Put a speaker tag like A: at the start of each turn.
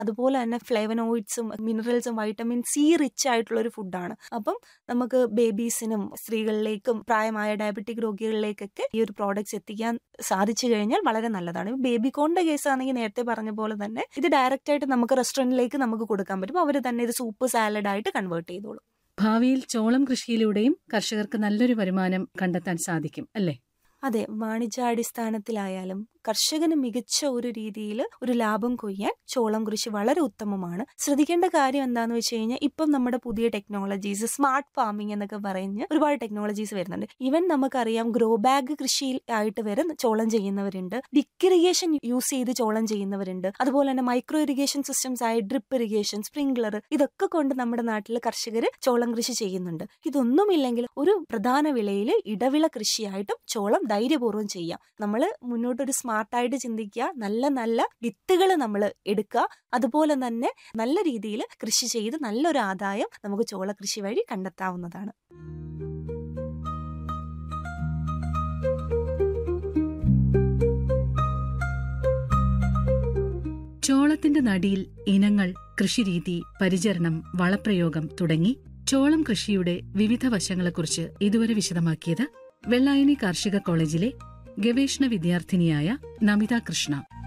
A: അതുപോലെ തന്നെ ഫ്ലേവനോയിഡ്സും മിനറൽസും വൈറ്റമിൻ സി റിച്ച് ആയിട്ടുള്ള ഒരു ഫുഡാണ് അപ്പം നമുക്ക് ബേബീസിനും സ്ത്രീകളിലേക്കും പ്രായമായ ഡയബറ്റിക് രോഗികളിലേക്കൊക്കെ ഈ ഒരു പ്രോഡക്ട്സ് എത്തിക്കാൻ സാധിച്ചു കഴിഞ്ഞാൽ വളരെ നല്ലതാണ് ബേബി കോണിന്റെ കേസാണെങ്കിൽ നേരത്തെ പറഞ്ഞ പോലെ തന്നെ ഇത് ഡയറക്റ്റ് ആയിട്ട് നമുക്ക് റെസ്റ്റോറൻറ്റിലേക്ക് നമുക്ക് കൊടുക്കാൻ പറ്റും അവർ തന്നെ ഇത് സൂപ്പ് സാലഡ് ആയിട്ട് കൺവേർട്ട് ചെയ്തോളും
B: ഭാവിയിൽ ചോളം കൃഷിയിലൂടെയും കർഷകർക്ക് നല്ലൊരു വരുമാനം കണ്ടെത്താൻ സാധിക്കും അല്ലേ
A: അതെ വാണിജ്യാടിസ്ഥാനത്തിലായാലും കർഷകന് മികച്ച ഒരു രീതിയിൽ ഒരു ലാഭം കൊയ്യാൻ ചോളം കൃഷി വളരെ ഉത്തമമാണ് ശ്രദ്ധിക്കേണ്ട കാര്യം എന്താണെന്ന് വെച്ച് കഴിഞ്ഞാൽ ഇപ്പം നമ്മുടെ പുതിയ ടെക്നോളജീസ് സ്മാർട്ട് ഫാമിംഗ് എന്നൊക്കെ പറഞ്ഞ് ഒരുപാട് ടെക്നോളജീസ് വരുന്നുണ്ട് ഈവൻ നമുക്കറിയാം ഗ്രോ ബാഗ് കൃഷിയിൽ ആയിട്ട് വരെ ചോളം ചെയ്യുന്നവരുണ്ട് ഡിക്ക് ഇറിഗേഷൻ യൂസ് ചെയ്ത് ചോളം ചെയ്യുന്നവരുണ്ട് അതുപോലെ തന്നെ മൈക്രോ ഇറിഗേഷൻ സിസ്റ്റംസ് ആയ ഡ്രിപ്പ് ഇറിഗേഷൻ സ്പ്രിംഗ്ലർ ഇതൊക്കെ കൊണ്ട് നമ്മുടെ നാട്ടിൽ കർഷകർ ചോളം കൃഷി ചെയ്യുന്നുണ്ട് ഇതൊന്നുമില്ലെങ്കിൽ ഒരു പ്രധാന വിളയിൽ ഇടവിള കൃഷിയായിട്ടും ചോളം ധൈര്യപൂർവ്വം ചെയ്യാം നമ്മൾ മുന്നോട്ടൊരു സ്മാർട്ടായിട്ട് ചിന്തിക്കുക നല്ല നല്ല വിത്തുകൾ നമ്മൾ എടുക്കുക അതുപോലെ തന്നെ നല്ല രീതിയിൽ കൃഷി ചെയ്ത് നല്ലൊരു ആദായം നമുക്ക് ചോള കൃഷി വഴി കണ്ടെത്താവുന്നതാണ്
B: ചോളത്തിന്റെ നടിയിൽ ഇനങ്ങൾ കൃഷിരീതി പരിചരണം വളപ്രയോഗം തുടങ്ങി ചോളം കൃഷിയുടെ വിവിധ വശങ്ങളെക്കുറിച്ച് ഇതുവരെ വിശദമാക്കിയത് വെള്ളായണി കാർഷിക കോളേജിലെ ഗവേഷണ വിദ്യാർത്ഥിനിയായ നമിത കൃഷ്ണ